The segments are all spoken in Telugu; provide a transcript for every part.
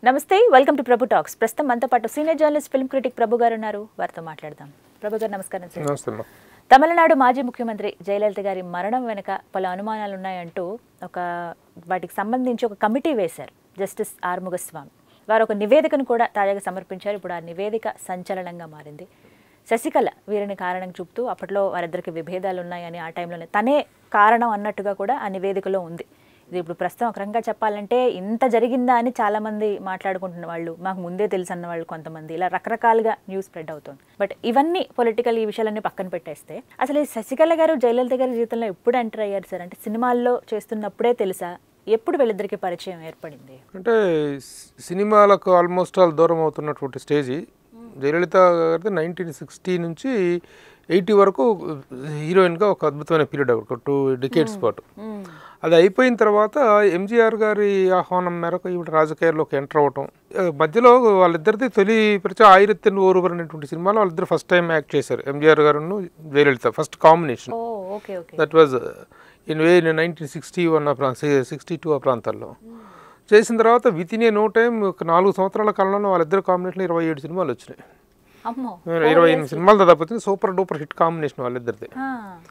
నమస్తే వెల్కమ్ టు ప్రభు టాక్స్ ప్రస్తుతం మనతో పాటు senior journalist film critic Prabhu గారు ఉన్నారు వారితో మాట్లాడదాం ప్రభు గారు నమస్కారం సార్ నమస్తే అమ్మా తమిళనాడు మాజీ ముఖ్యమంత్రి జయలలిత గారి మరణం వెనుక పలు అనుమానాలు ఉన్నాయంటూ ఒక వాటికి సంబంధించి ఒక కమిటీ వేశారు జస్టిస్ ఆర్ముగస్వామి వారు ఒక నివేదికను కూడా తాజాగా సమర్పించారు ఇప్పుడు ఆ నివేదిక సంచలనంగా మారింది శశికళ వీరిని కారణం చూపుతూ అప్పట్లో వారిద్దరికి విభేదాలు ఉన్నాయని ఆ టైంలోనే తనే కారణం అన్నట్టుగా కూడా ఆ నివేదికలో ఉంది ఇది ఇప్పుడు ప్రస్తుతం ఒక రకంగా చెప్పాలంటే ఇంత జరిగిందా అని చాలా మంది మాట్లాడుకుంటున్న వాళ్ళు మాకు ముందే తెలుసు అన్న వాళ్ళు కొంతమంది ఇలా రకరకాలుగా న్యూస్ స్ప్రెడ్ అవుతుంది బట్ ఇవన్నీ పొలిటికల్ ఈ విషయాలన్నీ పక్కన పెట్టేస్తే అసలు ఈ శశికళ గారు జయలలిత గారి జీవితంలో ఎప్పుడు ఎంటర్ అయ్యారు సార్ అంటే సినిమాల్లో చేస్తున్నప్పుడే తెలుసా ఎప్పుడు వీళ్ళిద్దరికి పరిచయం ఏర్పడింది అంటే సి- సినిమాలకు ఆల్మోస్ట్ ఆల్ దూరం అవుతున్నటువంటి స్టేజి జయలలిత గారిది నైన్టీన్ సిక్స్టీ నుంచి ఎయిటీ వరకు హీరోయిన్గా ఒక అద్భుతమైన పీరియడ్ ఒక టూ డికేట్స్ పాటు అది అయిపోయిన తర్వాత ఎంజీఆర్ గారి ఆహ్వానం మేరకు ఈవిడ రాజకీయాల్లోకి ఎంటర్ అవ్వటం ఆ, మధ్యలో వాళ్ళిద్దరిది తొలి పరిచయం ఆయిరత్తెన్ ఓరువర్ అనేటువంటి సినిమాలో వాళ్ళిద్దరు ఫస్ట్ టైం యాక్ట్ చేశారు ఎంజీఆర్ గారు జయలలిత ఫస్ట్ కాంబినేషన్ ఓ okay okay that was in way nineteen sixty one ఆ సిక్స్టీ టూ ఆ ప్రాంతాల్లో చేసిన తర్వాత within a no time ఒక నాలుగు సంవత్సరాల కాలంలో వాళ్ళిద్దరు కాంబినేషన్ ఇరవై ఏడు సినిమాలు వచ్చినాయి అమ్మో ఇరవై ఎనిమిది సినిమాలు దాదాపు సూపర్ డూపర్ హిట్ కాంబినేషన్ వాళ్ళిద్దరిది ఆ,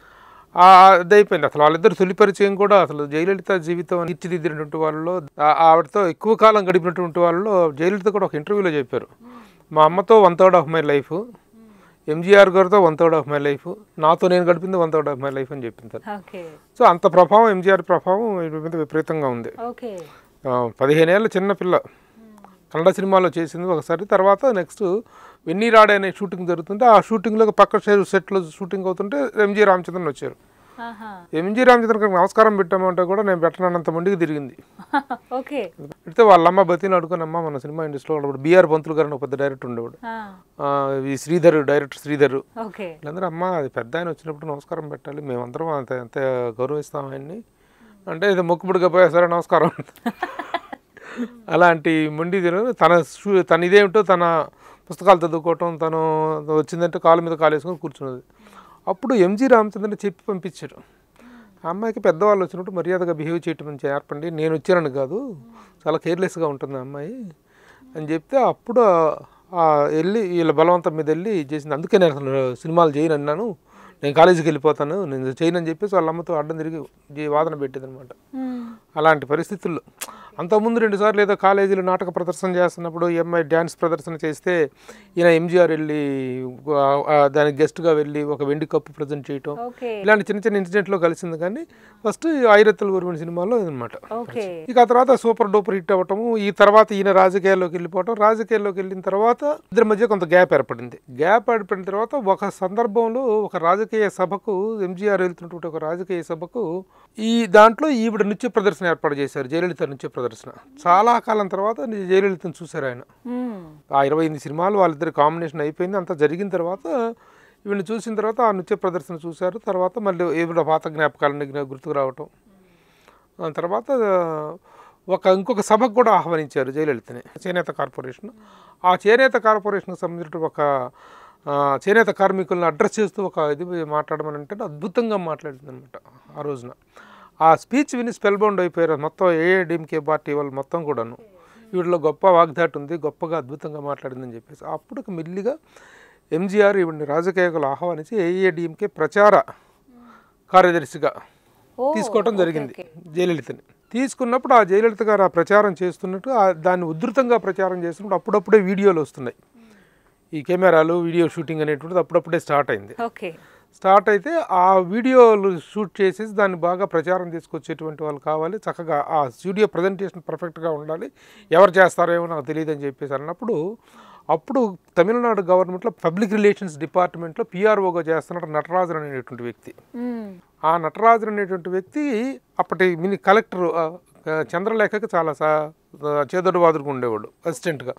ఆ, అది అయిపోయింది అసలు వాళ్ళిద్దరు తొలి పరిచయం కూడా అసలు జయలలిత జీవితం తీర్చిదిద్దినటువంటి వాళ్ళలో ఆ- ఆవిడతో ఎక్కువ కాలం గడిపినటువంటి వాళ్ళలో జయలలిత కూడా ఒక ఇంటర్వ్యూలో చెప్పారు మా అమ్మతో one third of my life MGR గారితో one third of my life నాతో నేను గడిపింది one third of my life అని చెప్పింది ఓకే సో అంత ప్రభావం ఎంజీఆర్ ప్రభావం వీటి మీద విపరీతంగా ఉంది ఓకే ఆ, పదిహేనేళ్ళ చిన్న పిల్ల కన్నడ సినిమాలో చేసింది ఒకసారి తర్వాత నెక్స్ట్ వెన్నీరాడే అనే షూటింగ్ జరుగుతుంటే ఆ షూటింగ్లో పక్క సెట్లో షూటింగ్ అవుతుంటే ఎంజీ రామచంద్రన్ వచ్చారు ఆహా ఎంజీ రామచంద్రన్ గారికి నమస్కారం పెట్టామంటే కూడా నేను పెట్టనంత మందికి తిరిగింది ఓకే పెడితే వాళ్ళమ్మ బతిని అడుగుని అమ్మ మన సినిమా ఇండస్ట్రీలో ఉన్నప్పుడు బీఆర్ పంతులు గారు అని ఒక పెద్ద డైరెక్టర్ ఉండేవాడు ఆ, ఆ, ఈ శ్రీధర్ డైరెక్టర్ శ్రీధర్ ఓకే వీళ్ళందరూ అమ్మ అది పెద్ద ఆయన వచ్చినప్పుడు నమస్కారం పెట్టాలి మేమందరం అంత ఎంత గౌరవిస్తాం ఆయన్ని అంటే ఇది మొక్కుబడిగా పోయా సరే నమస్కారం అలాంటి మొండి తిను తన షూ- తన ఇదేమిటో తన పుస్తకాలు చదువుకోవటం తను వచ్చిందంటే కాలు మీద కాలు వేసుకొని కూర్చున్నది అప్పుడు ఎంజీ రామచంద్రని చెప్పి పంపించారు ఆ అమ్మాయికి పెద్దవాళ్ళు వచ్చినప్పుడు మర్యాదగా బిహేవ్ చేయటం నుంచి ఏర్పడి నేను వచ్చానని కాదు చాలా కేర్లెస్గా ఉంటుంది ఆ అమ్మాయి అని చెప్తే అప్పుడు ఆ వెళ్ళి వీళ్ళ బలవంతం మీద వెళ్ళి చేసింది అందుకే నేను అసలు సినిమాలు చేయను అన్నాను నేను కాలేజీకి వెళ్ళిపోతాను నేను చేయను అని చెప్పేసి వాళ్ళ అమ్మతో అడ్డం తిరిగి ఈ వాదన పెట్టేది అనమాట మ్మ్. అలాంటి పరిస్థితుల్లో అంతకుముందు రెండుసార్లు ఏదో కాలేజీలో నాటక ప్రదర్శన చేస్తున్నప్పుడు ఈ అమ్మాయి డ్యాన్స్ ప్రదర్శన చేస్తే ఈయన ఎంజీఆర్ వెళ్ళి ఆ, ఆ, దానికి గెస్ట్గా వెళ్ళి ఒక వెండి కప్పు ప్రజెంట్ చేయటం ఓకే ఇలాంటి చిన్న చిన్న ఇన్సిడెంట్లో కలిసింది కానీ ఫస్ట్ ఐరత్తలు గురువిన సినిమాలో అనమాట ఓకే ఇక ఆ తర్వాత సూపర్ డూపర్ హిట్ అవ్వటము ఈ తర్వాత ఈయన రాజకీయాల్లోకి వెళ్ళిపోవటం రాజకీయాల్లోకి వెళ్ళిన తర్వాత ఇద్దరి మధ్య కొంత గ్యాప్ ఏర్పడింది గ్యాప్ ఏర్పడిన తర్వాత ఒక సందర్భంలో ఒక రాజకీయ సభకు ఎంజీఆర్ వెళ్తున్నటువంటి ఒక రాజకీయ సభకు ఈ దాంట్లో ఈవిడ నృత్య ప్రదర్శన ఏర్పాటు చేశారు జయలలిత నృత్య ప్రదర్శన చాలా కాలం తర్వాత జయలలితను చూశారు ఆయన మ్మ్. ఆ ఇరవై ఎనిమిది సినిమాలు వాళ్ళిద్దరి కాంబినేషన్ అయిపోయింది అంతా జరిగిన తర్వాత ఈవిని చూసిన తర్వాత ఆ నృత్య ప్రదర్శన చూశారు తర్వాత మళ్ళీ ఈవిడ పాత జ్ఞాపకాలన్నీ జ్ఞా- గుర్తుకు రావటం ఆ తర్వాత ఒక ఇంకొక సభకు కూడా ఆహ్వానించారు జయలలితని చేనేత కార్పొరేషన్ ఆ చేనేత కార్పొరేషన్కి సంబంధించిన ఒక ఆ, చేనేత కార్మికులను అడ్రస్ చేస్తూ ఒక ఇది మాట్లాడమని అంటే అద్భుతంగా మాట్లాడింది అనమాట ఆ రోజున ఆ స్పీచ్ విని స్పెల్ బౌండ్ అయిపోయారు మొత్తం ఏఐడిఎంకే పార్టీ వాళ్ళు మొత్తం కూడాను వీడిలో గొప్ప వాగ్దాటి ఉంది గొప్పగా అద్భుతంగా మాట్లాడిందని చెప్పేసి అప్పుడు మెల్లిగా ఎంజీఆర్ ఈవిడిని రాజకీయాలు ఆహ్వానించి ఏఐడిఎంకే ప్రచార కార్యదర్శిగా ఓ, తీసుకోవటం ఓకే, జరిగింది ఓకే. జయలలితని తీసుకున్నప్పుడు ఆ జయలలిత గారు ఆ ప్రచారం చేస్తున్నట్టు ఆ దాన్ని ఉధృతంగా ప్రచారం చేస్తున్నప్పుడు అప్పుడప్పుడే వీడియోలు వస్తున్నాయి ఈ కెమెరాలు వీడియో షూటింగ్ అనేటువంటిది అప్పుడప్పుడే స్టార్ట్ అయింది ఓకే స్టార్ట్ అయితే ఆ వీడియోలు షూట్ చేసేసి దాన్ని బాగా ప్రచారం తీసుకొచ్చేటువంటి వాళ్ళు కావాలి చక్కగా ఆ స్టూడియో ప్రజెంటేషన్ పర్ఫెక్ట్గా ఉండాలి ఎవరు చేస్తారేమో నాకు తెలియదు అని చెప్పేసి అన్నప్పుడు అప్పుడు తమిళనాడు గవర్నమెంట్లో పబ్లిక్ రిలేషన్స్ డిపార్ట్మెంట్లో పిఆర్ఓగా చేస్తున్న నటరాజన్ అనేటువంటి వ్యక్తి మ్మ్. ఆ నటరాజన్ అనేటువంటి వ్యక్తి అప్పటి మినీ కలెక్టర్ ఆ, చంద్రలేఖకి చాలా సా చేదోడు వాదుడుగా ఉండేవాడు అసిస్టెంట్గా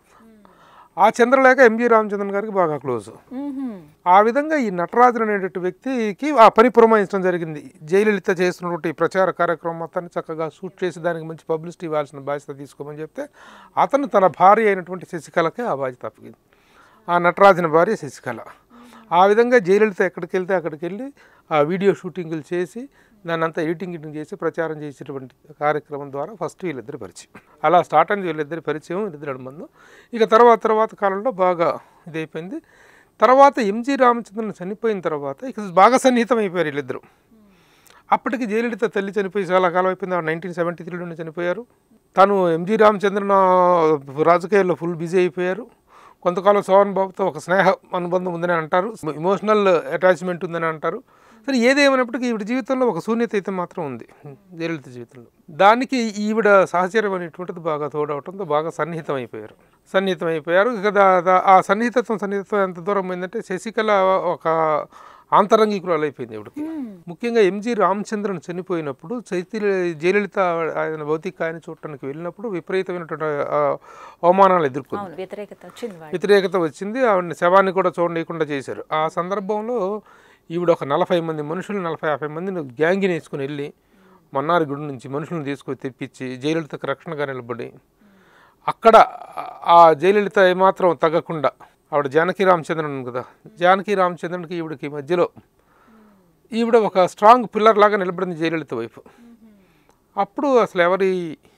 ఆ చంద్రలేఖ ఎంజి రామచంద్రన్ గారికి బాగా క్లోజ్ మ్మ్. ఆ విధంగా ఈ నటరాజన్ అనేటువంటి వ్యక్తికి ఆ పని పురమాయించడం జరిగింది జయలలిత చేస్తున్నటువంటి ప్రచార కార్యక్రమం మొత్తాన్ని చక్కగా షూట్ చేసి దానికి మంచి పబ్లిసిటీ ఇవ్వాల్సిన బాధ్యత తీసుకోమని చెప్తే అతను తన భార్య అయినటువంటి శశికళకే ఆ బాధ్యత అప్పగింది ఆ నటరాజన్ భార్య శశికళ ఆ విధంగా జయలలిత ఎక్కడికి వెళ్తే అక్కడికి వెళ్ళి ఆ వీడియో షూటింగులు చేసి దాన్ని అంతా ఎడిటింగ్ ఎడిటింగ్ చేసి ప్రచారం చేసేటువంటి కార్యక్రమం ద్వారా ఫస్ట్ వీళ్ళిద్దరి పరిచయం అలా స్టార్ట్ అయింది వీళ్ళిద్దరి పరిచయం వీళ్ళిద్దరి అనుబంధం ఇక తర్వాత తర్వాత కాలంలో బాగా ఇదైపోయింది తర్వాత ఎంజి రామచంద్రన్ చనిపోయిన తర్వాత ఇక బాగా సన్నిహితం అయిపోయారు వీళ్ళిద్దరు అప్పటికి జయలలిత తల్లి చనిపోయి చాలా కాలం అయిపోయింది ఆవిడ నైన్టీన్ సెవెంటీ త్రీలోనే చనిపోయారు తను ఎంజి రామచంద్రన్ ఆ, రాజకీయాల్లో ఫుల్ బిజీ అయిపోయారు కొంతకాలం సోహన్ బాబుతో ఒక స్నేహ అనుబంధం ఉందని అంటారు ఇమోషనల్ అటాచ్మెంట్ ఉందని అంటారు సరే ఏదేమైనప్పటికీ ఈవిడ జీవితంలో ఒక శూన్యత అయితే మాత్రం ఉంది జయలలిత జీవితంలో దానికి ఈవిడ సహచర్యం అనేటువంటిది బాగా తోడవటంతో బాగా సన్నిహితం అయిపోయారు సన్నిహితం అయిపోయారు ఇక దా- దా- ఆ సన్నిహితత్వం సన్నిహితం ఎంత దూరం పోయిందంటే శశికళ ఒక ఆంతరంగికురాలు అయిపోయింది ఇవిడికి ముఖ్యంగా ఎంజి రామచంద్రన్ చనిపోయినప్పుడు చైతన్య జయలలిత ఆయన భౌతిక ఆయన చూడటానికి వెళ్ళినప్పుడు విపరీతమైనటువంటి ఆ, అవమానాలు ఎదుర్కొంది అవును వ్యతిరేకత వచ్చింది వాళ్ళు వ్యతిరేకత వచ్చింది ఆవిడని శవాన్ని కూడా చూడనీయకుండా చేశారు ఆ సందర్భంలో ఈవిడ ఒక నలభై మంది మనుషులు నలభై యాభై మందిని గ్యాంగిని వేసుకుని వెళ్ళి మన్నారి గుడి నుంచి మనుషులను తీసుకొని తెప్పించి జయలలితకు రక్షణగా నిలబడి అక్కడ ఆ జయలలిత ఏమాత్రం తగ్గకుండా ఆవిడ జానకి రామచంద్రన్ ఉంది కదా జానకి రామచంద్రన్కి ఈవిడకి మధ్యలో ఈవిడ ఒక స్ట్రాంగ్ పిల్లర్ లాగా నిలబడింది జయలలిత వైపు అప్పుడు అసలు ఎవరి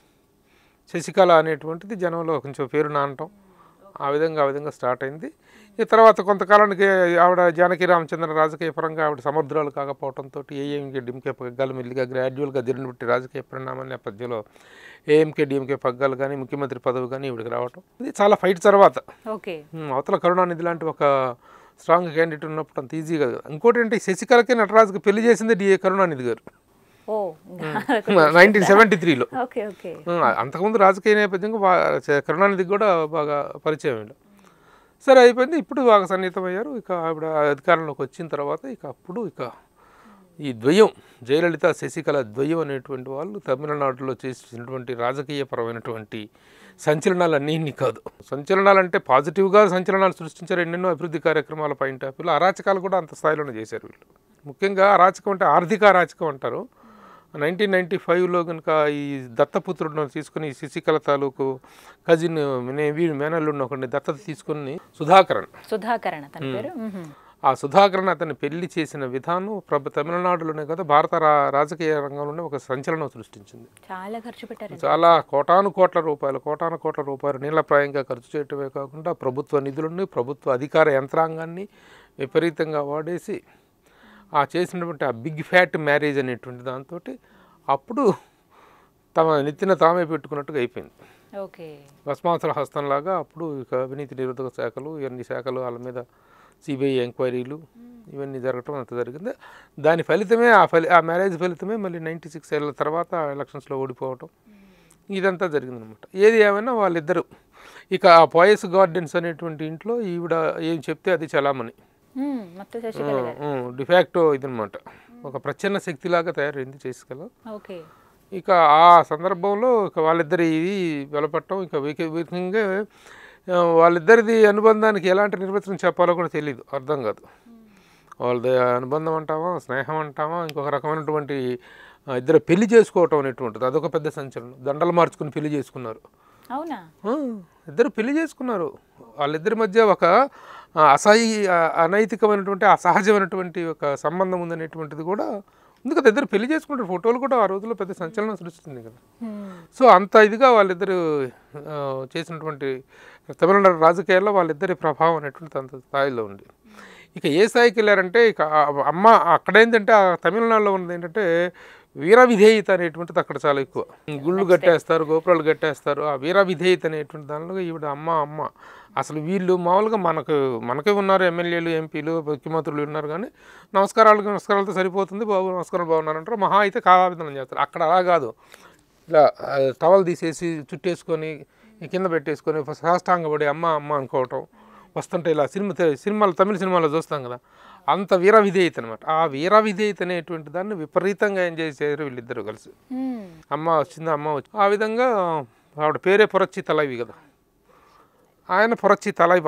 శశికళ అనేటువంటిది జనంలో కొంచెం పేరు నానటం ఆ విధంగా ఆ విధంగా స్టార్ట్ అయింది ఈ తర్వాత కొంతకాలానికి ఆవిడ జానకి రామచంద్ర రాజకీయ పరంగా ఆవిడ సమర్థురాలు కాకపోవడంతో ఏఎంకే డిఎంకే పగ్గాలు మెల్లిగా గ్రాడ్యువల్గా దిరినబట్టి రాజకీయ పరిణామాల నేపథ్యంలో ఏఎంకే డిఎంకే పగ్గాలు కానీ ముఖ్యమంత్రి పదవి కానీ ఈవిడికి రావటం ఇది చాలా ఫైట్ తర్వాత ఓకే ఉమ్, అవతల కరుణానిధి లాంటి ఒక స్ట్రాంగ్ క్యాండిడేట్ ఉన్నప్పుడు అంత ఈజీగా కాదు ఇంకోటి అంటే శశికళకి నటరాజుకి పెళ్లి చేసింది డిఏ కరుణానిధి గారు ఓ నైన్టీన్ సెవెంటీ త్రీలో ఓకే ఓకే అంతకుముందు రాజకీయ నేపథ్యంగా బాగా చ- కరుణానిధికి కూడా బాగా పరిచయం వీళ్ళు సరే అయిపోయింది ఇప్పుడు బాగా సన్నిహితం అయ్యారు ఇక ఆవిడ అధికారంలోకి వచ్చిన తర్వాత ఇక అప్పుడు ఇక ఈ ద్వయం జయలలిత శశికళ ద్వయం అనేటువంటి వాళ్ళు తమిళనాడులో చేసినటువంటి రాజకీయపరమైనటువంటి సంచలనాలు అన్నీ కాదు సంచలనాలు అంటే పాజిటివ్గా సంచలనాలు సృష్టించారు ఎన్నెన్నో అభివృద్ధి కార్యక్రమాల పాయింట్ ఆఫ్ వ్యూలో అరాచకాలు కూడా అంత స్థాయిలోనే చేశారు వీళ్ళు ముఖ్యంగా అరాచకం అంటే ఆర్థిక అరాచకం అంటారు నైన్టీన్ నైంటీ ఫైవ్లో కనుక ఈ దత్తపుత్రుడిని తీసుకుని శశికళ తాలూకు కజిన్ వీడి మేనల్లుడిని ఒకరిని దత్తత తీసుకుని సుధాకరన్ సుధాకరణ తన పేరు మ్హూ. ఆ సుధాకరన్ అతన్ని పెళ్లి చేసిన విధానం ప్రభ తమిళనాడులోనే కదా భారత రా- రాజకీయ రంగంలోనే ఒక సంచలనం సృష్టించింది చాలా ఖర్చు పెట్టారు చాలా కోటాను కోట్ల రూపాయలు కోటాను కోట్ల రూపాయలు నీళ్ళప్రాయంగా ఖర్చు చేయటమే కాకుండా ప్రభుత్వ నిధులను ప్రభుత్వ అధికార యంత్రాంగాన్ని విపరీతంగా వాడేసి ఆ చేసినటువంటి ఆ బిగ్ ఫ్యాట్ మ్యారేజ్ అనేటువంటి దాంతో అప్పుడు తమ నెత్తిన తామే పెట్టుకున్నట్టుగా అయిపోయింది ఓకే భస్మాసుల హస్తంలాగా అప్పుడు ఇక అవినీతి నిరోధక శాఖలు ఇవన్నీ శాఖలు వాళ్ళ మీద సిబిఐ ఎంక్వైరీలు ఇవన్నీ జరగటం అంత జరిగింది దాని ఫలితమే ఆ ఫలి ఆ మ్యారేజ్ ఫలితమే మళ్ళీ నైంటీ సిక్స్ ఏళ్ళ తర్వాత ఎలక్షన్స్లో ఓడిపోవటం ఇదంతా జరిగిందనమాట ఏది ఏమైనా వాళ్ళిద్దరు ఇక ఆ పాయస్ గార్డెన్స్ అనేటువంటి ఇంట్లో ఈవిడ ఏం చెప్తే అది చలామణి మ్మ్. మొత్తం శశికళ గారు డిఫాక్టో ఇదనమాట ఒక ప్రచ్ఛన్న శక్తిలాగా తయారైంది చేసుకెళ్ళ ఓకే ఇక ఆ సందర్భంలో ఇక వాళ్ళిద్దరి ఇది బలపడటం ఇక వీక- వీకంగా ఆ, వాళ్ళిద్దరిది అనుబంధానికి ఎలాంటి నిర్వచనం చెప్పాలో కూడా తెలియదు అర్థం కాదు వాళ్ళది అనుబంధం అంటామా స్నేహం అంటామా ఇంకొక రకమైనటువంటి ఆ, ఇద్దరు పెళ్లి చేసుకోవటం అనేటువంటిది అదొక పెద్ద సంచలనం దండలు మార్చుకుని పెళ్లి చేసుకున్నారు అవునా ఆ, ఇద్దరు పెళ్లి చేసుకున్నారు వాళ్ళిద్దరి మధ్య ఒక ఆ, అసహ్య ఆ, అనైతికమైనటువంటి అసహజమైనటువంటి ఒక సంబంధం ఉందనేటువంటిది కూడా ఉంది కదా ఇద్దరు పెళ్లి చేసుకుంటారు ఫోటోలు కూడా ఆ రోజుల్లో పెద్ద సంచలనం సృష్టించింది కదా మ్మ్. సో అంత ఇదిగా వాళ్ళిద్దరు ఆ, చేసినటువంటి తమిళనాడు రాజకీయాల్లో వాళ్ళిద్దరి ప్రభావం అనేటువంటిది అంత స్థాయిలో ఉంది ఇక ఏ స్థాయికి వెళ్ళారంటే ఇక ఆ అమ్మ అక్కడ ఏంటంటే ఆ తమిళనాడులో ఉన్నది ఏంటంటే వీర విధేయత అనేటువంటిది అక్కడ చాలా ఎక్కువ గుళ్ళు కట్టేస్తారు గోపురాలు కట్టేస్తారు ఆ వీర విధేయత అనేటువంటి దానిలో ఈవిడ అమ్మ అమ్మ అసలు వీళ్ళు మామూలుగా మనకు మనకే ఉన్నారు ఎమ్మెల్యేలు ఎంపీలు ముఖ్యమంత్రులు ఉన్నారు కానీ నమస్కారాలకు నమస్కారాలతో సరిపోతుంది బాబు నమస్కారాలు బాగున్నారంటారు మహా అయితే కావాభిదనం చేస్తారు అక్కడ అలా కాదు ఇలా ఆ, టవల్ తీసేసి చుట్టేసుకొని ఈ కింద పెట్టేసుకొని సాష్టాంగపడి అమ్మ అమ్మ అనుకోవటం వస్తుంటే ఇలా సినిమా తె- సినిమాలు తమిళ సినిమాలో చూస్తాం కదా అంత వీర విధేయత అనమాట ఆ వీర విధేయత అనేటువంటి దాన్ని విపరీతంగా ఎంజాయ్ చేశారు వీళ్ళిద్దరూ కలిసి మ్మ్. అమ్మ వచ్చింది అమ్మ వచ్చి ఆ విధంగా ఆవిడ పేరే పొరచ్చి తలైవి కదా ఆయన పొరచ్చి తలైవ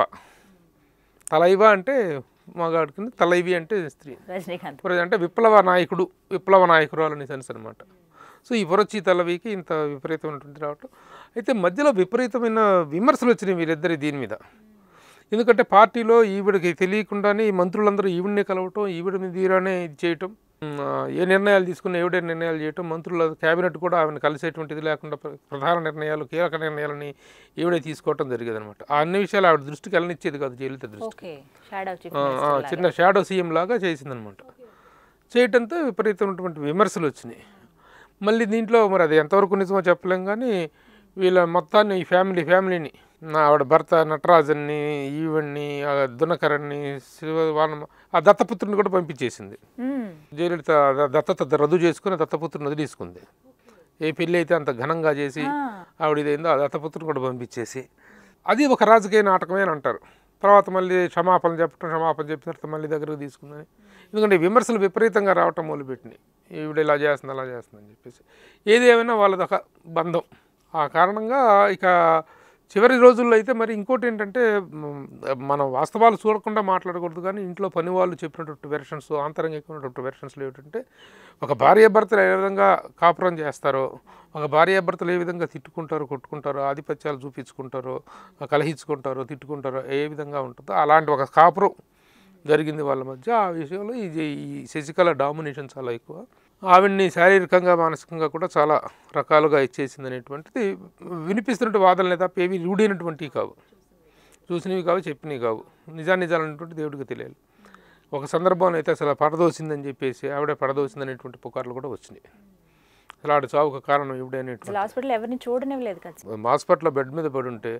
తలైవ అంటే మగాడికి తలైవి అంటే స్త్రీ రజనీకాంత్ పుర అంటే విప్లవ నాయకుడు విప్లవ నాయకురాలు అని సెన్స్ అనమాట సో ఈ పురచి తలవికి ఇంత విపరీతమైనటువంటి రావటం అయితే మధ్యలో విపరీతమైన విమర్శలు వచ్చినాయి వీరిద్దరి దీని మీద ఎందుకంటే పార్టీలో ఈవిడకి తెలియకుండానే ఈ మంత్రులందరూ ఈవిడనే కలవటం ఈవిడ మీద తీరానే ఇది చేయటం ఉమ్, ఆ, ఏ నిర్ణయాలు తీసుకుని ఎవడే నిర్ణయాలు చేయటం మంత్రుల క్యాబినెట్ కూడా ఆమెను కలిసేటువంటిది లేకుండా ప్ర- ప్రధాన నిర్ణయాలు కీలక నిర్ణయాలని ఈవిడే తీసుకోవటం జరిగేది అనమాట ఆ అన్ని విషయాలు ఆవిడ దృష్టికి వెళ్ళనిచ్చేది కాదు జయలలిత దృష్టి ఓకే షాడో చీఫ్ ఆ, ఆ, చిన్న షాడో సీఎం లాగా చేసిందనమాట చేయటంతో విపరీతమైనటువంటి విమర్శలు వచ్చినాయి మళ్ళీ దీంట్లో మరి అది ఎంతవరకు నిజమో చెప్పలేం కానీ వీళ్ళ మొత్తాన్ని ఈ ఫ్యామిలీ ఫ్యామిలీని నా ఆవిడ భర్త నటరాజన్ని ఈవెన్ని ఆ దునకరణ్ని శివ వాళ్ళ ఆ దత్తపుత్రుని కూడా పంపించేసింది జయలలిత ద- దత్తత రద్దు చేసుకుని దత్తపుత్రుని వదిలేసుకుంది ఏ పెళ్ళి అయితే అంత ఘనంగా చేసి ఆవిడ ఇదేందో ఆ దత్తపుత్రుని కూడా పంపించేసి అది ఒక రాజకీయ నాటకమే అని అంటారు తర్వాత మళ్ళీ క్షమాపణ చెప్పడం క్షమాపణ చెప్పిన తర్వాత మళ్ళీ దగ్గరకు తీసుకుందని ఎందుకంటే విమర్శలు విపరీతంగా రావటం మొదలుపెట్టినాయి ఈవిడ ఇలా చేస్తుంది అలా చేస్తుంది అని చెప్పేసి ఏది ఏమైనా వాళ్ళదొక బంధం ఆ కారణంగా ఇక చివరి రోజుల్లో అయితే మరి ఇంకోటి ఏంటంటే మ్, మనం వాస్తవాలు చూడకుండా మాట్లాడకూడదు కానీ ఇంట్లో పని వాళ్ళు చెప్పినటువంటి వెర్షన్స్ ఆంతరంగికమైనటువంటి వెర్షన్స్లో ఏమిటంటే ఒక భార్యాభర్తలు ఏ విధంగా కాపురం చేస్తారో ఒక భార్యాభర్తలు ఏ విధంగా తిట్టుకుంటారో కొట్టుకుంటారో ఆధిపత్యాలు చూపించుకుంటారో కలహించుకుంటారో తిట్టుకుంటారో ఏ విధంగా ఉంటుందో అలాంటి ఒక కాపురం జరిగింది వాళ్ళ మధ్య ఆ విషయంలో ఈ జే- ఈ శశికళ డామినేషన్ చాలా ఎక్కువ ఆవిడ్ని శారీరకంగా మానసికంగా కూడా చాలా రకాలుగా ఇచ్చేసింది అనేటువంటిది వినిపిస్తున్నట్టు వాదనలే తప్ప ఏవి రూఢైనటువంటివి కావు చూసినవి కావు చెప్పినవి కావు నిజానిజాలు అనేటువంటి దేవుడికి తెలియాలి ఒక సందర్భంలో అయితే అసలు పడదోసిందని చెప్పేసి ఆవిడే పడదోసింది అనేటువంటి పుకార్లు కూడా వచ్చినాయి అసలు ఆవిడ చావుకు కారణం ఇవిడే అనేటువంటి అసలు హాస్పిటల్ ఎవరిని చూడనివ్వలేదు కదా హాస్పిటల్లో బెడ్ మీద పడి ఉంటే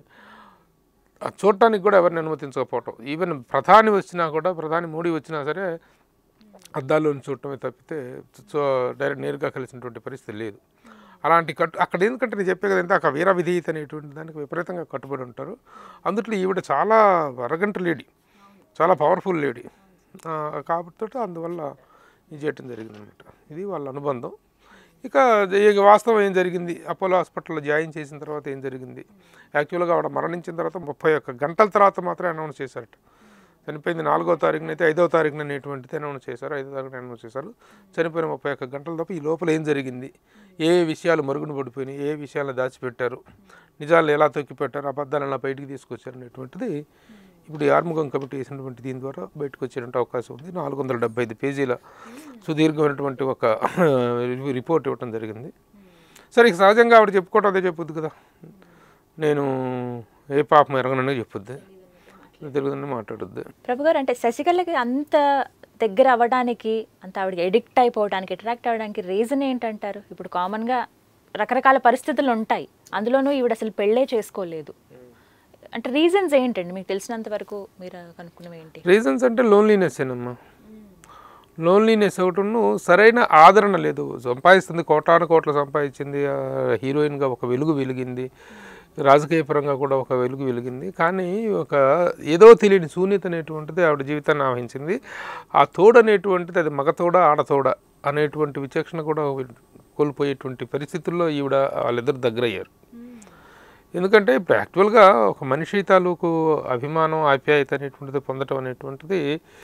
ఆ చూడటానికి కూడా ఎవరిని అనుమతించకపోవటం ఈవెన్ ప్రధాని వచ్చినా కూడా ప్రధాని మోడీ వచ్చినా సరే అద్దాల్లో చూడటమే తప్పితే సో డైరెక్ట్ నేరుగా కలిసినటువంటి పరిస్థితి లేదు అలాంటి కట్టు అక్కడ ఎందుకంటే నేను చెప్పే కదా ఎంత అక్కడ వీర విధేయత అనేటువంటి దానికి విపరీతంగా కట్టుబడి ఉంటారు అందుట్లో ఈవిడ చాలా అరగంట లేడీ చాలా పవర్ఫుల్ లేడీ కాబట్టి అందువల్ల ఇది చేయటం జరిగింది అనమాట ఇది వాళ్ళ అనుబంధం ఇక ఇక వాస్తవం ఏం జరిగింది అపోలో హాస్పిటల్లో జాయిన్ చేసిన తర్వాత ఏం జరిగింది యాక్చువల్గా ఆవిడ మరణించిన తర్వాత ముప్పై ఒక్క గంటల తర్వాత మాత్రమే అనౌన్స్ చేశారట చనిపోయింది నాలుగో తారీఖున అయితే ఐదో తారీఖున అనేటువంటిది అనౌన్స్ చేశారు ఐదో తారీఖున అనౌన్స్ చేశారు చనిపోయిన ముప్పై ఒక్క గంటల తప్ప ఈ లోపల ఏం జరిగింది ఏ విషయాలు మరుగున పడిపోయినాయి ఏ విషయాలను దాచిపెట్టారు నిజాలు ఎలా తొక్కిపెట్టారు అబద్ధాలు ఎలా బయటికి తీసుకొచ్చారు అనేటువంటిది ఇప్పుడు ఈ ఆర్ముఖం కమిటీ వేసినటువంటి దీని ద్వారా బయటకు వచ్చేటువంటి అవకాశం ఉంది నాలుగు వందల డెబ్బై ఐదు పేజీల సుదీర్ఘమైనటువంటి ఒక రిపోర్ట్ ఇవ్వటం జరిగింది సరే ఇక సహజంగా ఆవిడ చెప్పుకోవటం అదే చెప్పుద్ది కదా నేను ఏ పాపం ఎరగనని చెప్పుద్ది తిరుగుదని మాట్లాడుద్ది ప్రభు గారు అంటే శశికళకి అంత దగ్గర అవ్వడానికి అంత ఆవిడకి ఎడిక్ట్ అయిపోవడానికి అట్రాక్ట్ అవ్వడానికి రీజన్ ఏంటంటారు ఇప్పుడు కామన్గా రకరకాల పరిస్థితులు ఉంటాయి అందులోనూ ఈవిడ అసలు పెళ్ళే చేసుకోలేదు అంటే రీజన్స్ ఏంటండి మీకు తెలిసినంత వరకు మీరు కనుక్కున్నవి ఏంటి రీజన్స్ అంటే లోన్లీనెస్ ఏనమ్మా లోన్లీనెస్ ఒకటిను సరైన ఆదరణ లేదు సంపాదిస్తుంది కోటాను కోట్లు సంపాదించింది ఆ, హీరోయిన్గా ఒక వెలుగు వెలిగింది రాజకీయ పరంగా కూడా ఒక వెలుగు వెలిగింది కానీ ఒక ఏదో తెలియని శూన్యత అనేటువంటిది ఆవిడ జీవితాన్ని ఆవహించింది ఆ తోడు అనేటువంటిది అది మగతోడ ఆడతోడ అనేటువంటి విచక్షణ కూడా కోల్పోయేటువంటి పరిస్థితుల్లో ఈవిడ వాళ్ళిద్దరు దగ్గర అయ్యారు ఎందుకంటే ఇప్పుడు యాక్చువల్గా ఒక మనిషి తాలూకు అభిమానం ఆప్యాయత అనేటువంటిది పొందటం అనేటువంటిది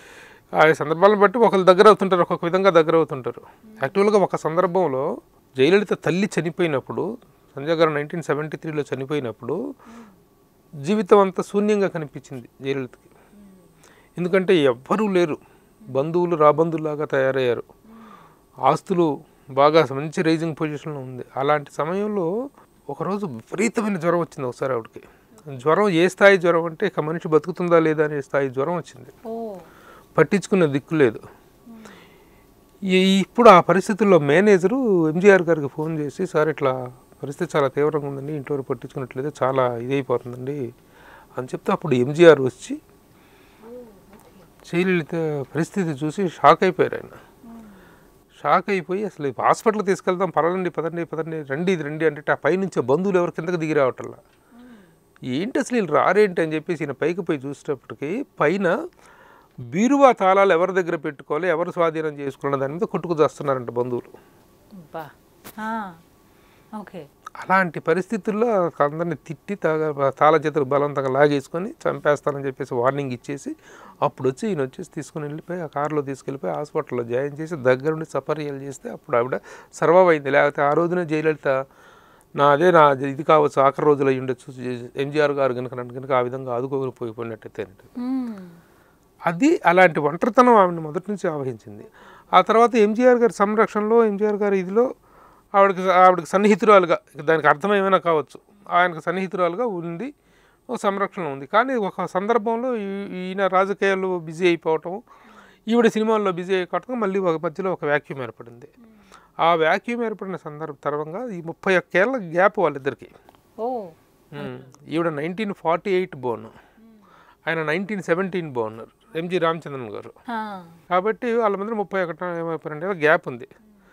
ఆ సందర్భాలను బట్టి ఒకరు దగ్గర అవుతుంటారు ఒక్కొక్క విధంగా దగ్గర అవుతుంటారు యాక్చువల్గా ఒక సందర్భంలో జయలలిత తల్లి చనిపోయినప్పుడు సంజయ్ గారు నైన్టీన్ సెవెంటీ త్రీలో చనిపోయినప్పుడు జీవితం అంతా శూన్యంగా కనిపించింది జయలలితకి ఎందుకంటే ఎవ్వరూ లేరు బంధువులు రాబంధువులాగా తయారయ్యారు ఆస్తులు బాగా మంచి రైజింగ్ పొజిషన్లో ఉంది అలాంటి సమయంలో ఒకరోజు విపరీతమైన జ్వరం వచ్చింది ఒకసారి ఆవిడకి జ్వరం ఏ స్థాయి జ్వరం అంటే ఇక మనిషి బతుకుతుందా లేదా అనే స్థాయి జ్వరం వచ్చింది ఓ పట్టించుకున్న దిక్కు లేదు ఈ- ఇప్పుడు ఆ పరిస్థితుల్లో మేనేజరు ఎంజీఆర్ గారికి ఫోన్ చేసి సార్ ఇట్లా పరిస్థితి చాలా తీవ్రంగా ఉందండి ఇంట్లో వరకు పట్టించుకున్నట్లయితే చాలా ఇదైపోతుందండి అని చెప్తే అప్పుడు ఎంజీఆర్ వచ్చి జయలలిత పరిస్థితి చూసి షాక్ అయిపోయారు ఆయన షాక్ అయిపోయి అసలు ఈ హాస్పిటల్ తీసుకెళ్దాం పదండి పదండి పదండి రండి ఇది రండి అంటే ఆ పైనుంచి బంధువులు ఎవరు కిందకి దిగి రావటల్లా ఏంటి అసలు వీళ్ళు రారేంటి అని చెప్పేసి ఈయన పైకి పోయి చూసేటప్పటికి పైన బీరువా తాళాలు ఎవరి దగ్గర పెట్టుకోవాలి ఎవరు స్వాధీనం చేసుకోవాలి దాని మీద కొట్టుకు చేస్తున్నారంట బంధువులు బా ఓకే అలాంటి పరిస్థితుల్లో అందరిని తిట్టి తాగ తాళ చేతులు బలవంతంగా లాగేసుకొని చంపేస్తానని చెప్పేసి వార్నింగ్ ఇచ్చేసి అప్పుడు వచ్చి ఈయన వచ్చేసి తీసుకుని వెళ్ళిపోయి ఆ కారులో తీసుకెళ్ళిపోయి హాస్పిటల్లో జాయిన్ చేసి దగ్గరుండి సపర్యలు చేస్తే అప్పుడు ఆవిడ సర్వైవ్ అయింది లేకపోతే ఆ రోజున జయలలిత నా అదే నా ఇది కావచ్చు ఆఖరి రోజులు అయ్యి ఉండొచ్చు ఎంజీఆర్ గారు కనుక నన్ను కనుక ఆ విధంగా ఆదుకోగలి పోయిపోయినట్టయితే మ్మ్. అది అలాంటి ఒంటరితనం ఆవిడని మొదటి నుంచి ఆవహించింది ఆ తర్వాత ఎంజీఆర్ గారి సంరక్షణలో ఎంజీఆర్ గారి ఇదిలో ఆవిడకి ఆవిడకి సన్నిహితురాలుగా ఇక దానికి అర్థం ఏమైనా కావచ్చు ఆయనకు సన్నిహితురాలుగా ఉంది ఒక సంరక్షణ ఉంది కానీ ఒక సందర్భంలో ఈ- ఈయన రాజకీయాల్లో బిజీ అయిపోవటం ఈవిడ సినిమాల్లో బిజీ అయిపోవటం మళ్ళీ ఒక మధ్యలో ఒక వ్యాక్యూమ్ ఏర్పడింది ఆ వ్యాక్యూమ్ ఏర్పడిన సందర్భ తరంగా ఈ ముప్పై ఒక్కేళ్ళ గ్యాప్ వాళ్ళిద్దరికి ఓ మ్మ్. ఈవిడ నైన్టీన్ ఫార్టీ ఎయిట్ బోర్న్ ఆయన nineteen seventeen born MG Ramachandran గారు హా. కాబట్టి వాళ్ళ మధ్య ముప్పై ఒకటి ముప్పై రెండు ఏళ్ళ గ్యాప్ ఉంది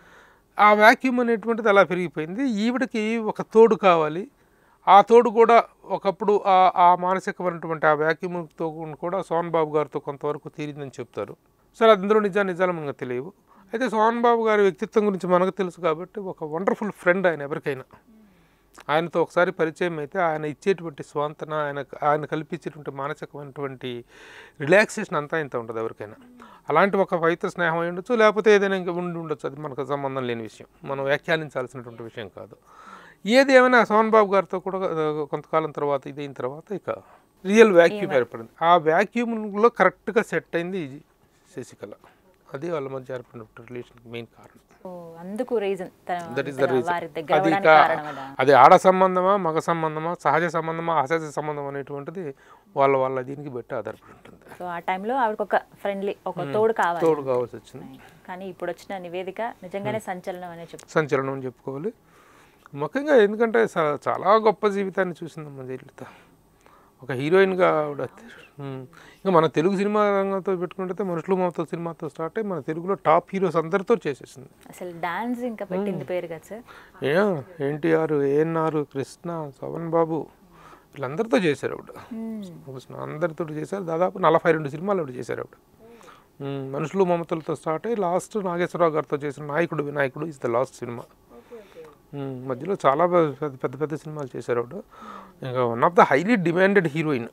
ఆ వ్యాక్యూమ్ అనేటువంటిది అలా పెరిగిపోయింది ఈవిడకి ఒక తోడు కావాలి ఆ తోడు కూడా ఒకప్పుడు ఆ ఆ మానసికమైనటువంటి ఆ వ్యాక్యూమ్తో కూడా సోహన్ బాబు గారితో కొంతవరకు తీరిందని చెప్తారు సరే అందులో నిజా నిజాలు మనకు తెలియవు అయితే సోహన్ బాబు గారి వ్యక్తిత్వం గురించి మనకు తెలుసు కాబట్టి ఒక వండర్ఫుల్ ఫ్రెండ్ ఆయన ఎవరికైనా ఆయనతో ఒకసారి పరిచయం అయితే ఆయన ఇచ్చేటువంటి స్వాంతన ఆయన ఆయన కల్పించేటువంటి మానసికమైనటువంటి రిలాక్సేషన్ అంతా ఇంత ఉంటుంది ఎవరికైనా అలాంటి ఒక పవిత్ర స్నేహం అయి ఉండొచ్చు లేకపోతే ఏదైనా ఇంకా ఉండి ఉండొచ్చు అది మనకు సంబంధం లేని విషయం మనం వ్యాఖ్యానించాల్సినటువంటి విషయం కాదు ఏది ఏమైనా సోహన్ బాబు గారితో కూడా ఆ, కొంతకాలం తర్వాత ఇదైన తర్వాత ఇక రియల్ వ్యాక్యూమ్ ఏర్పడింది ఆ వ్యాక్యూమ్లో కరెక్ట్గా సెట్ అయింది ఈ శశికళ అది వాళ్ళ మధ్య ఏర్పడిన రిలేషన్ మెయిన్ కారణం ఓ అందుకు reason that is the reason వారి దగ్గర అది అవ్వడానికి ఇక కారణం అదా అది ఆడ సంబంధమా మగ సంబంధమా సహజ సంబంధమా అసహజ సంబంధం అనేటువంటిది వాళ్ళ వాళ్ళ దీనికి బట్టి ఆధారపడి ఉంటుంది సో ఆ టైంలో ఆవిడకి ఒక ఫ్రెండ్లీ ఒక తోడు కావాలి తోడు కావాల్సి వచ్చింది కానీ ఇప్పుడు వచ్చిన నివేదిక నిజంగానే సంచలనం అనే చెప్పు సంచలనం అని చెప్పుకోవాలి ముఖ్యంగా ఎందుకంటే స- చాలా గొప్ప జీవితాన్ని చూసిందమ్మ జయలలిత ఒక హీరోయిన్గా ఆవిడ ఉమ్, ఇంకా మన తెలుగు సినిమా రంగంతో పెట్టుకుంటే మనుషులు మమతో సినిమాతో స్టార్ట్ అయ్యి మన తెలుగులో టాప్ హీరోస్ అందరితో చేసేసింది అసలు డాన్స్ ఇంకా పెట్టింది పేరు కదా సార్ ఏ ఎన్టీఆర్ ఏఎన్ఆర్ కృష్ణ శోభన్ బాబు వీళ్ళందరితో చేశారు ఆవిడ కృష్ణ అందరితో చేశారు దాదాపు నలభై రెండు సినిమాలు ఆవిడ చేశారు ఆవిడ ఉమ్, మనుషులు మమతలతో స్టార్ట్ అయ్యి లాస్ట్ నాగేశ్వరరావు గారితో చేసిన Nayakudu Vinayakudu is the last సినిమా ఉమ్, మధ్యలో చాలా పెద్ద పెద్ద పెద్ద పెద్ద సినిమాలు చేశారు ఆవిడ ఇంకా one of the highly demanded heroine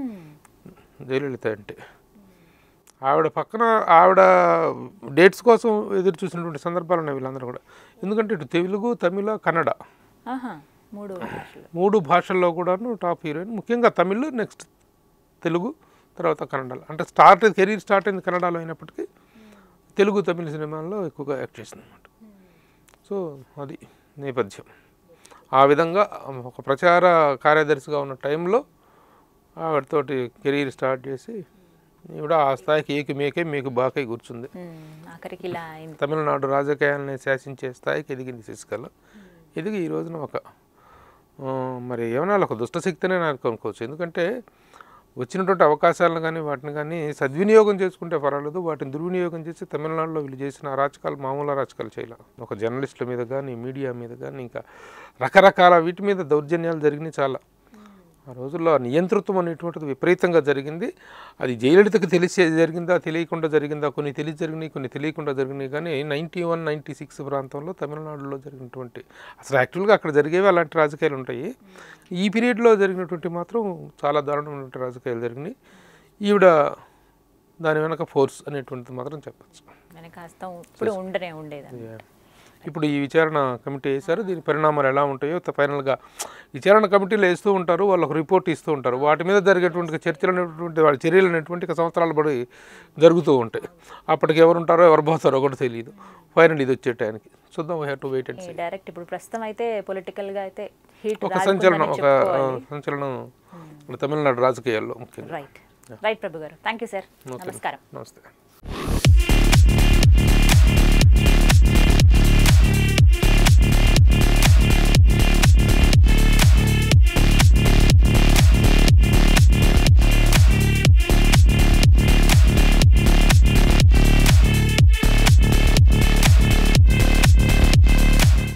Jayalalithaa అంటే ఆవిడ పక్కన ఆవిడ డేట్స్ కోసం ఎదురు చూసినటువంటి సందర్భాలు ఉన్నాయి వీళ్ళందరూ కూడా ఎందుకంటే ఇటు తెలుగు తమిళ కన్నడ ఆహా మూడు భాషలు మూడు భాషల్లో కూడాను టాప్ హీరోయిన్ ముఖ్యంగా తమిళ్ నెక్స్ట్ తెలుగు తర్వాత కన్నడలో అంటే స్టార్ట్ కెరీర్ స్టార్ట్ అయింది కన్నడలో అయినప్పటికీ తెలుగు తమిళ సినిమాల్లో ఎక్కువగా యాక్ట్ చేసింది అనమాట సో అది నేపథ్యం ఆ విధంగా ఒక ప్రచార కార్యదర్శిగా ఉన్న టైంలో ఆవిడతోటి కెరీర్ స్టార్ట్ చేసి ఈవిడ ఆ స్థాయికి ఏకి మేకే మీకు బాకై కూర్చుంది మ్మ్. ఆఖరికి ఇలా అయింది తమిళనాడు రాజకీయాలని శాసించే స్థాయికి ఎదిగింది శశికళ ఎదిగి ఈ రోజున ఒక ఆ, మరి ఏమన్నా ఒక దుష్టశక్తినే నాకు అనుకోవచ్చు ఎందుకంటే వచ్చినటువంటి అవకాశాలను కానీ వాటిని కానీ సద్వినియోగం చేసుకుంటే పర్వాలేదు వాటిని దుర్వినియోగం చేసి తమిళనాడులో వీళ్ళు చేసిన అరాచకాలు మామూలు అరాచకాలు చేయాలి ఒక జర్నలిస్టుల మీద కానీ మీడియా మీద కానీ ఇంకా రకరకాల వీటి మీద దౌర్జన్యాలు జరిగినాయి చాలా ఆ రోజుల్లో ఆ నియంతృత్వం అనేటువంటిది విపరీతంగా జరిగింది అది జయలలితకు తెలిసి జరిగిందా తెలియకుండా జరిగిందా కొన్ని తెలిసి జరిగినాయి కొన్ని తెలియకుండా జరిగినాయి కానీ నైంటీ వన్ నైంటీ సిక్స్ ప్రాంతంలో తమిళనాడులో జరిగినటువంటి అసలు యాక్చువల్గా అక్కడ జరిగేవి అలాంటి రాజకీయాలు ఉంటాయి ఈ పీరియడ్లో జరిగినటువంటి మాత్రం చాలా దారుణమైనటువంటి రాజకీయాలు జరిగినాయి ఈవిడ దాని వెనక ఫోర్స్ అనేటువంటిది మాత్రం చెప్పచ్చు వెనక హస్తం ఇప్పుడు ఉండనే ఉండేది ఇప్పుడు ఈ విచారణ కమిటీ వేశారు దీని పరిణామాలు ఎలా ఉంటాయో త- ఫైనల్గా విచారణ కమిటీలు వేస్తూ ఉంటారు వాళ్ళకు రిపోర్ట్ ఇస్తూ ఉంటారు వాటి మీద జరిగేటువంటి చర్చలు అనేటువంటి వాళ్ళ చర్యలు అనేటువంటి ఇక సంవత్సరాలు పడి జరుగుతూ ఉంటాయి అప్పటికి ఎవరు ఉంటారో ఎవరు పోతారో కూడా తెలియదు ఫైనల్ ఇది వచ్చే టైంకి చూద్దాం we have to wait and see direct ఇప్పుడు ప్రస్తుతం అయితే పొలిటికల్ గా అయితే హీట్ ఒక సంచలనం ఒక ఆ, సంచలనం మన తమిళనాడు రాజకీయాల్లో ముఖ్యంగా రైట్ రైట్ ప్రభు గారు థ్యాంక్ యూ సార్ నమస్కారం నమస్తే